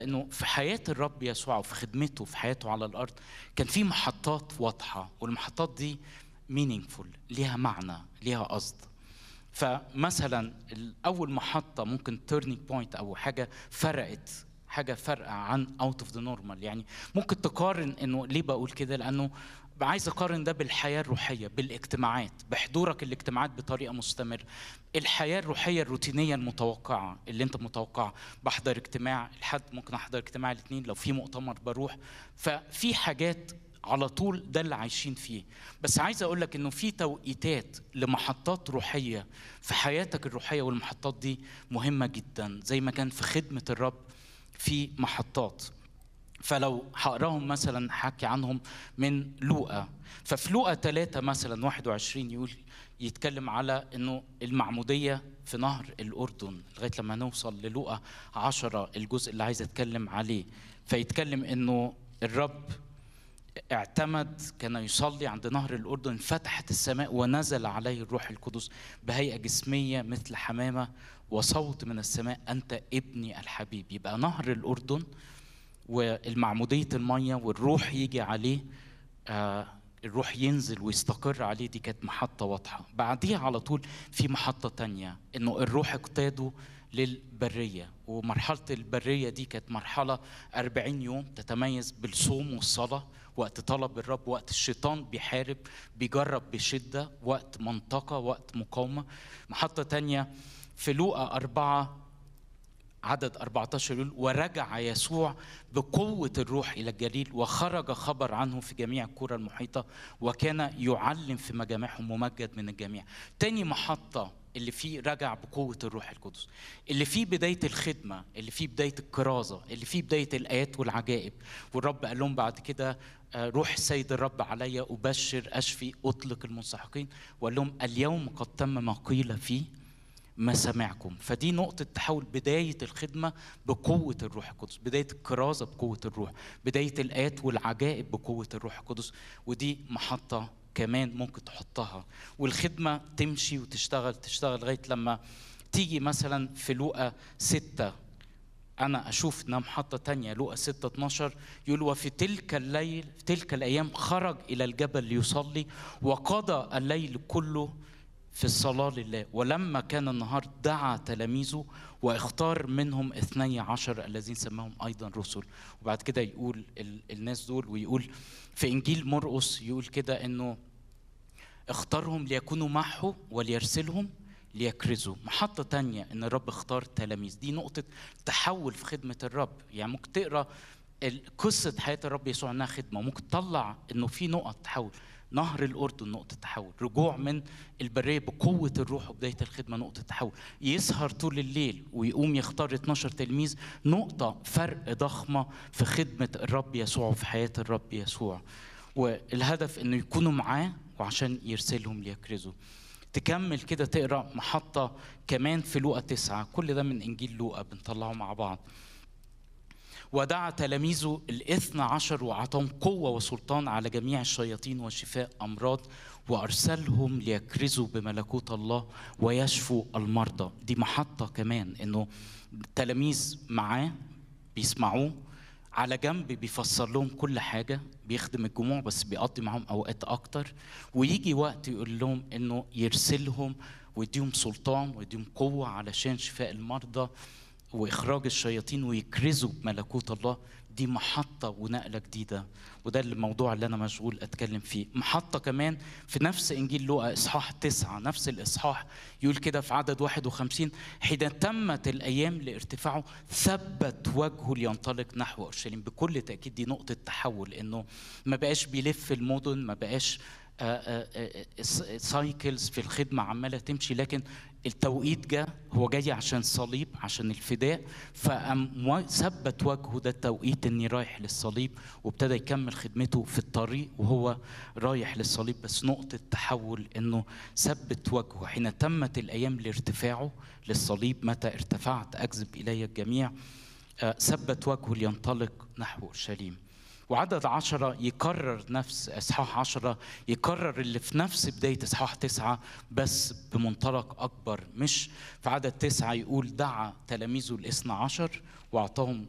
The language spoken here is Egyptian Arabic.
انه في حياه الرب يسوع وفي خدمته في حياته على الارض كان في محطات واضحه والمحطات دي مينينجفول ليها معنى ليها قصد فمثلا اول محطه ممكن تيرنينج بوينت او حاجه فرقت حاجه فارقه عن اوت اوف ذا نورمال يعني ممكن تقارن انه ليه بقول كده لانه عايز اقارن ده بالحياه الروحيه بالاجتماعات بحضورك الاجتماعات بطريقه مستمره الحياه الروحيه الروتينيه المتوقعه اللي انت متوقعها بحضر اجتماع الحد ممكن احضر اجتماع الاثنين لو في مؤتمر بروح ففي حاجات على طول ده اللي عايشين فيه بس عايز اقول لك انه في توقيتات لمحطات روحيه في حياتك الروحيه والمحطات دي مهمه جدا زي ما كان في خدمه الرب في محطات فلو هقراهم مثلا حكي عنهم من لوقا ففي لوقا 3 مثلا 21 يقول يتكلم على انه المعموديه في نهر الاردن لغايه لما نوصل للوقا 10 الجزء اللي عايز اتكلم عليه فيتكلم انه الرب اعتمد كان يصلي عند نهر الأردن فتحت السماء ونزل عليه الروح القدس بهيئة جسمية مثل حمامة وصوت من السماء أنت ابني الحبيب يبقى نهر الأردن والمعمودية المية والروح يجي عليه آه الروح ينزل ويستقر عليه دي كانت محطة واضحة بعديها على طول في محطة تانية إنه الروح اقتاده للبرية ومرحلة البرية دي كانت مرحلة أربعين يوم تتميز بالصوم والصلاة وقت طلب الرب وقت الشيطان بيحارب بيجرب بشدة وقت منطقة وقت مقاومة محطة تانية في لوقا أربعة عدد 14 يقول ورجع يسوع بقوة الروح إلى الجليل وخرج خبر عنه في جميع الكرة المحيطة وكان يعلم في مجامعهم ممجد من الجميع تاني محطة اللي فيه رجع بقوة الروح القدس اللي فيه بداية الخدمة اللي فيه بداية الكرازة اللي فيه بداية الآيات والعجائب والرب قال لهم بعد كده روح السيد الرب علي أبشر أشفي أطلق المنسحقين وقال لهم اليوم قد تم ما قيل فيه مسامعكم فدي نقطة تحول بداية الخدمة بقوة الروح القدس بداية الكرازة بقوة الروح بداية الآيات والعجائب بقوة الروح القدس ودي محطة كمان ممكن تحطها والخدمة تمشي وتشتغل تشتغل لغاية لما تيجي مثلا في لوقا ستة أنا أشوف إنها محطة تانية لوقا 6 12 يقول وفي تلك الليل في تلك الأيام خرج إلى الجبل ليصلي وقضى الليل كله في الصلاة لله ولما كان النهار دعا تلاميذه واختار منهم اثني عشر الذين سماهم أيضا رسل وبعد كده يقول الناس دول ويقول في إنجيل مرقس يقول كده إنه اختارهم ليكونوا معه وليرسلهم ليكرزوا محطة تانية إن الرب اختار تلاميذ دي نقطة تحول في خدمة الرب يعني ممكن تقرأ قصة حياة الرب يسوع إنها خدمة ممكن تطلع إنه في نقط تحول نهر الأردن نقطة تحول رجوع من البرية بقوة الروح وبداية الخدمة نقطة تحول يسهر طول الليل ويقوم يختار 12 تلميذ نقطة فرق ضخمة في خدمة الرب يسوع وفي حياة الرب يسوع والهدف انه يكونوا معاه وعشان يرسلهم ليكرزوا تكمل كده تقرا محطة كمان في لوقا تسعة كل ده من إنجيل لوقا بنطلعه مع بعض ودعا تلاميذه الاثنى عشر وأعطاهم قوة وسلطان على جميع الشياطين وشفاء أمراض وأرسلهم ليكرزوا بملكوت الله ويشفوا المرضى دي محطة كمان إنه التلاميذ معاه بيسمعوه على جنب بيفسر لهم كل حاجة بيخدم الجموع بس بيقضي معاهم أوقات أكتر ويجي وقت يقول لهم إنه يرسلهم ويديهم سلطان ويديهم قوة علشان شفاء المرضى واخراج الشياطين ويكرزوا بملكوت الله دي محطه ونقله جديده وده الموضوع اللي انا مشغول اتكلم فيه محطه كمان في نفس انجيل لوقا اصحاح تسعة نفس الاصحاح يقول كده في عدد 51 حين تمت الايام لارتفاعه ثبت وجهه لينطلق نحو اورشليم بكل تاكيد دي نقطه تحول انه ما بقاش بيلف المدن ما بقاش سايكلز في الخدمة عمالة تمشي لكن التوقيت جه هو جاي عشان الصليب عشان الفداء فقام ثبت وجهه ده التوقيت اني رايح للصليب وابتدى يكمل خدمته في الطريق وهو رايح للصليب بس نقطة تحول انه ثبت وجهه حين تمت الايام لارتفاعه للصليب متى ارتفعت اجذب الي الجميع ثبت وجهه لينطلق نحو اورشليم وعدد عشرة يكرر نفس إصحاح عشرة يكرر اللي في نفس بداية إصحاح تسعة بس بمنطلق أكبر مش في عدد تسعة يقول دعا تلاميذه الاثنى عشر وأعطاهم